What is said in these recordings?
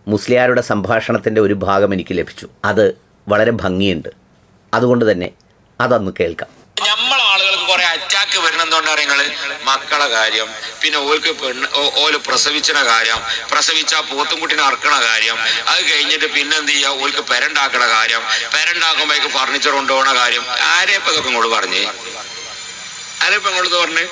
മുസ്ലിയാരുടെ സംഭാഷണത്തിൻ്റെ ഒരു ഭാഗം എനിക്ക് ലഭിച്ചു അത് വളരെ ഭംഗിയുണ്ട് അതുകൊണ്ട് തന്നെ അതൊന്ന് കേൾക്കാം നമ്മളെ ആളുകൾക്ക് കുറെ അറ്റാക്ക് വരുന്നെന്തുകൊണ്ടാ നിങ്ങള് മക്കളെ കാര്യം പിന്നെ ഓൾക്ക് പെണ്ണ് ഓ- ഓല് പ്രസവിച്ചണ കാര്യം പ്രസവിച്ച പോത്തുംകുട്ടിനെ അറക്കണ കാര്യം അത് കഴിഞ്ഞിട്ട് പിന്നെ എന്ത് ചെയ്യാ ഓൾക്ക് പെരണ്ടാക്കണ കാര്യം പെരണ്ടാക്കുമ്പോഴേക്ക് ഫർണിച്ചർ കൊണ്ടുപോകണ കാര്യം ആരെ ഇപ്പൊ ഇതൊക്കെ ഇങ്ങോട്ട് പറഞ്ഞേ ആരെ ഇപ്പൊ ഇങ്ങോട്ട് പറഞ്ഞേ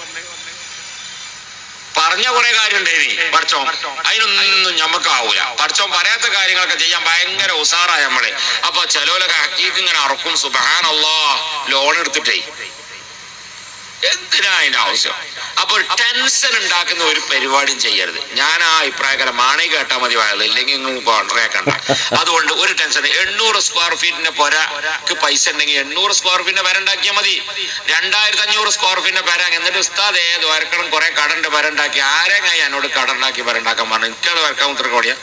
പറഞ്ഞ കുറെ കാര്യം ഉണ്ടായി പഠിച്ചോൻ അതിനൊന്നും ഞമ്മക്കാവൂല പഠിച്ചോൻ പറയാത്ത കാര്യങ്ങളൊക്കെ ചെയ്യാൻ ഭയങ്കര ഉസാറാ നമ്മളെ അപ്പൊ ചെലോലൊക്കെ ഹക്കീക്ക് ഇങ്ങനെ അറക്കും സുബഹാനല്ലാ ലോൺ എടുത്തിട്ടേ എന്തിനാ അതിന്റെ ആവശ്യം അപ്പോൾ ടെൻഷൻ ഉണ്ടാക്കുന്ന ഒരു പരിപാടിയും ചെയ്യരുത് ഞാൻ ആ അഭിപ്രായക്കാരൻ മാണി കേട്ടാൽ മതി വയത് ഇല്ലെങ്കിൽ നിങ്ങൾ കോൺട്രാക്കണ്ട അതുകൊണ്ട് ഒരു ടെൻഷൻ എണ്ണൂറ് സ്ക്വയർ ഫീറ്റിന്റെ പൊരക്ക് പൈസ ഉണ്ടെങ്കിൽ എണ്ണൂറ് സ്ക്വയർ ഫീറ്റിന്റെ പെര ഉണ്ടാക്കിയാൽ മതി രണ്ടായിരത്തി അഞ്ഞൂറ് സ്ക്വയർ ഫീറ്റിന്റെ പെര എന്നിട്ട് ഉസ്താദ് ഏത് വരക്കണം കുറെ കടന്റെ പെര ഉണ്ടാക്കി ആരെങ്കിലും എന്നോട് കട ഉണ്ടാക്കി പെര ഉണ്ടാക്കാൻ പറഞ്ഞു എനിക്കത് വരക്കാൻ ഉത്തര കോടിയാ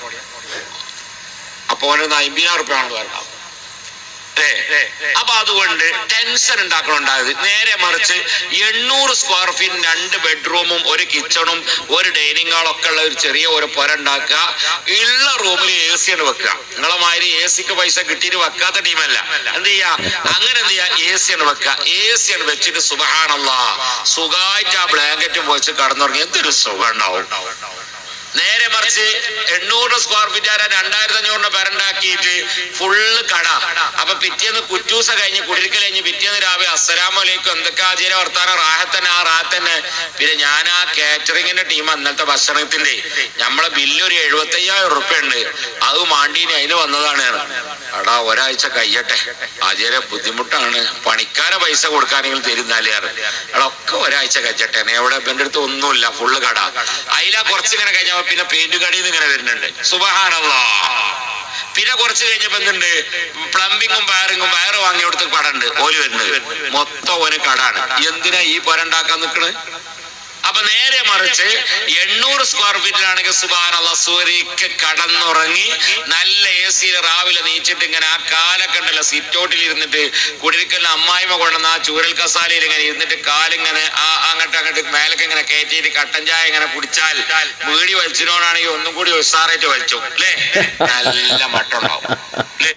അപ്പൊ അവനൊന്ന് അമ്പതിനായിരം റുപ്യ ആണെന്ന് വരണം അല്ലേ? അപ്പൊ അതുകൊണ്ട് ടെൻഷൻ ഉണ്ടാക്കണുണ്ടായത് നേരെ മറിച്ച് എണ്ണൂറ് സ്ക്വയർ ഫീറ്റ് രണ്ട് ബെഡ്റൂമും ഒരു കിച്ചണും ഒരു ഡൈനിങ് ഹാളും ഒക്കെ ഉള്ള ഒരു ചെറിയ ഒരു പുര ഉണ്ടാക്കുക ഉള്ള റൂമിൽ എ സി ആണ് വെക്കുക നിങ്ങളെ മാതിരി എ സിക്ക് പൈസ കിട്ടിയിട്ട് വെക്കാത്ത ടീമല്ല എന്ത് ചെയ്യാ അങ്ങനെ എന്ത് ചെയ്യാ എ സി ആണ് വെക്കുക എ സി ആണ് വെച്ചിട്ട് സുഖാണല്ല സുഖമായിട്ട് ആ ബ്ലാങ്കറ്റും വെച്ച് കടന്നുറങ്ങി എന്തൊരു സുഖം ഉണ്ടാവും നേരെ മറിച്ച് എണ്ണൂറ് സ്ക്വയർ ഫീറ്റ് ആരാ രണ്ടായിരത്തി അഞ്ഞൂറിന്റെ പെരണ്ടാക്കിയിട്ട് ഫുള്ള് കട അപ്പൊ പിറ്റേന്ന് കുറ്റൂസ കഴിഞ്ഞ് കുടിരിക്കൽ കഴിഞ്ഞ് പിറ്റേന്ന് രാവിലെ അസ്സലാമലൈക്കും എന്തൊക്കെ ആചാര്യ വർത്താനം റാഹത്തന്നെ ആ റാഹത്തന്നെ പിന്നെ ഞാൻ ആ കാറ്ററിംഗിന്റെ ടീം അന്നത്തെ ഭക്ഷണത്തിന്റെ നമ്മളെ ബില്ല് ഒരു എഴുപത്തി അയ്യായിരം ഉറുപ്പ്യ ഉണ്ട് അത് മാണ്ടീന് അതിന് വന്നതാണ് ഞാൻ. എടാ ഒരാഴ്ച കഴിയട്ടെ ആചാര്യ ബുദ്ധിമുട്ടാണ് പണിക്കാരെ പൈസ കൊടുക്കാനെങ്കിലും തരുന്നാലേ എടാ ഒക്കെ ഒരാഴ്ച കഴിച്ചട്ടെ എവിടെ എന്റെ അടുത്ത് ഒന്നുമില്ല ഫുള്ള് കട അതിലാ കുറച്ച് ഇങ്ങനെ കഴിഞ്ഞപ്പോ പിന്നെ പെയിന്റ് കടയിൽ നിന്ന് ഇങ്ങനെ വരുന്നുണ്ട് സുബഹാനല്ലാ പിന്നെ കുറച്ച് കഴിഞ്ഞപ്പോ എന്തുണ്ട് പ്ലംബിങ്ങും വയറിങ്ങും വയറ് വാങ്ങി കൊടുത്ത് കടണ്ട് ഓല് വരുന്നത് മൊത്തം ഒരു കടാണ് എന്തിനാ ഈ പൊരണ്ടാക്കാൻ നിക്കണത് അപ്പൊ നേരെ മറിച്ച് എണ്ണൂറ് സ്ക്വയർ ഫീറ്റിലാണെങ്കിൽ സുബാനുള്ള സൂര്യക്ക് കടന്നുറങ്ങി നല്ല എ സിയിൽ രാവിലെ നീച്ചിട്ട് ഇങ്ങനെ ആ കാലൊക്കെ ഉണ്ടല്ലോ സിറ്റോട്ടിൽ ഇരുന്നിട്ട് കുടിരിക്കലിന് അമ്മായിമ കൊണ്ടുവന്ന ആ ചൂരൽ കസാലയിൽ ഇങ്ങനെ ഇരുന്നിട്ട് കാലിങ്ങനെ ആ അങ്ങോട്ട് അങ്ങോട്ട് മേലൊക്കെ ഇങ്ങനെ കയറ്റിയിട്ട് കട്ടൻ ചായ ഇങ്ങനെ കുടിച്ചാൽ വീടി വലിച്ചിനോടാണെങ്കിൽ ഒന്നും കൂടി ഉസാറായിട്ട് വലിച്ചു അല്ലേ നല്ല മട്ടുണ്ടാവും അല്ലേ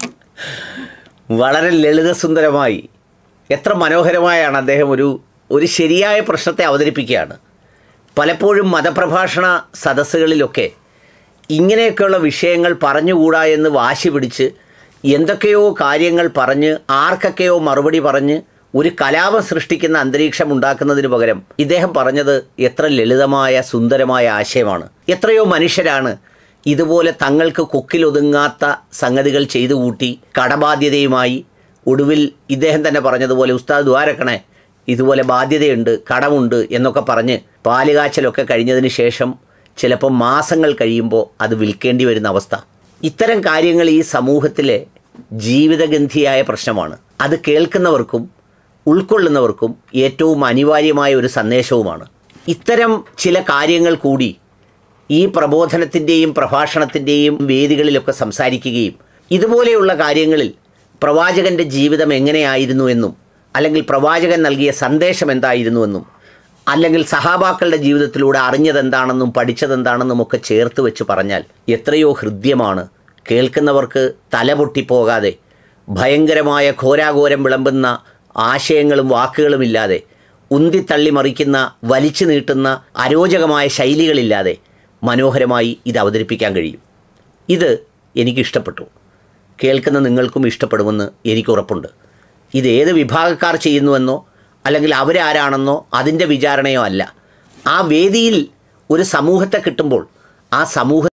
വളരെ ലളിതസുന്ദരമായി എത്ര മനോഹരമായാണ് അദ്ദേഹം ഒരു ഒരു ശരിയായ പ്രശ്നത്തെ അവതരിപ്പിക്കുകയാണ് പലപ്പോഴും മതപ്രഭാഷണ സദസ്സുകളിലൊക്കെ ഇങ്ങനെയൊക്കെയുള്ള വിഷയങ്ങൾ പറഞ്ഞുകൂടാ എന്ന് വാശി പിടിച്ച് എന്തൊക്കെയോ കാര്യങ്ങൾ പറഞ്ഞ് ആർക്കൊക്കെയോ മറുപടി പറഞ്ഞ് ഒരു കലാപം സൃഷ്ടിക്കുന്ന അന്തരീക്ഷം ഉണ്ടാക്കുന്നതിന് പകരം ഇദ്ദേഹം പറഞ്ഞത് എത്ര ലളിതമായ സുന്ദരമായ ആശയമാണ് എത്രയോ മനുഷ്യരാണ് ഇതുപോലെ തങ്ങൾക്ക് കൊക്കിലൊതുങ്ങാത്ത സംഗതികൾ ചെയ്തു കൂട്ടി കടബാധ്യതയുമായി ഒടുവിൽ ഇദ്ദേഹം തന്നെ പറഞ്ഞതുപോലെ ഉസ്താദ് ദ്വാരക്കണേ ഇതുപോലെ ബാധ്യതയുണ്ട് കടമുണ്ട് എന്നൊക്കെ പറഞ്ഞ് പാലുകാച്ചലൊക്കെ കഴിഞ്ഞതിന് ശേഷം ചിലപ്പോൾ മാസങ്ങൾ കഴിയുമ്പോൾ അത് വിൽക്കേണ്ടി വരുന്ന അവസ്ഥ ഇത്തരം കാര്യങ്ങൾ ഈ സമൂഹത്തിലെ ജീവിതഗന്ധിയായ പ്രശ്നമാണ് അത് കേൾക്കുന്നവർക്കും ഉൾക്കൊള്ളുന്നവർക്കും ഏറ്റവും അനിവാര്യമായ ഒരു സന്ദേശവുമാണ് ഇത്തരം ചില കാര്യങ്ങൾ കൂടി ഈ പ്രബോധനത്തിൻ്റെയും പ്രഭാഷണത്തിൻ്റെയും വേദികളിലൊക്കെ സംസാരിക്കുകയും ഇതുപോലെയുള്ള കാര്യങ്ങളിൽ പ്രവാചകൻ്റെ ജീവിതം എങ്ങനെയായിരുന്നു എന്നും അല്ലെങ്കിൽ പ്രവാചകൻ നൽകിയ സന്ദേശം എന്തായിരുന്നുവെന്നും അല്ലെങ്കിൽ സഹാബാക്കളുടെ ജീവിതത്തിലൂടെ അറിഞ്ഞതെന്താണെന്നും പഠിച്ചതെന്താണെന്നും ഒക്കെ ചേർത്ത് വെച്ച് പറഞ്ഞാൽ എത്രയോ ഹൃദ്യമാണ് കേൾക്കുന്നവർക്ക് തലപൊട്ടിപ്പോകാതെ ഭയങ്കരമായ ഘോരാഘോരം വിളമ്പുന്ന ആശയങ്ങളും വാക്കുകളുമില്ലാതെ ഉന്തിത്തള്ളി മറിക്കുന്ന വലിച്ചു നീട്ടുന്ന അരോചകമായ ശൈലികളില്ലാതെ മനോഹരമായി ഇത് അവതരിപ്പിക്കാൻ കഴിയും ഇത് എനിക്കിഷ്ടപ്പെട്ടു കേൾക്കുന്ന നിങ്ങൾക്കും ഇഷ്ടപ്പെടുമെന്ന് എനിക്ക് ഉറപ്പുണ്ട് ഇത് ഏത് വിഭാഗക്കാർ ചെയ്യുന്നുവെന്നോ അല്ലെങ്കിൽ അവരാരാണെന്നോ അതിൻ്റെ വിചാരണയോ അല്ല ആ വേദിയിൽ ഒരു സമൂഹത്തെ കിട്ടുമ്പോൾ ആ സമൂഹ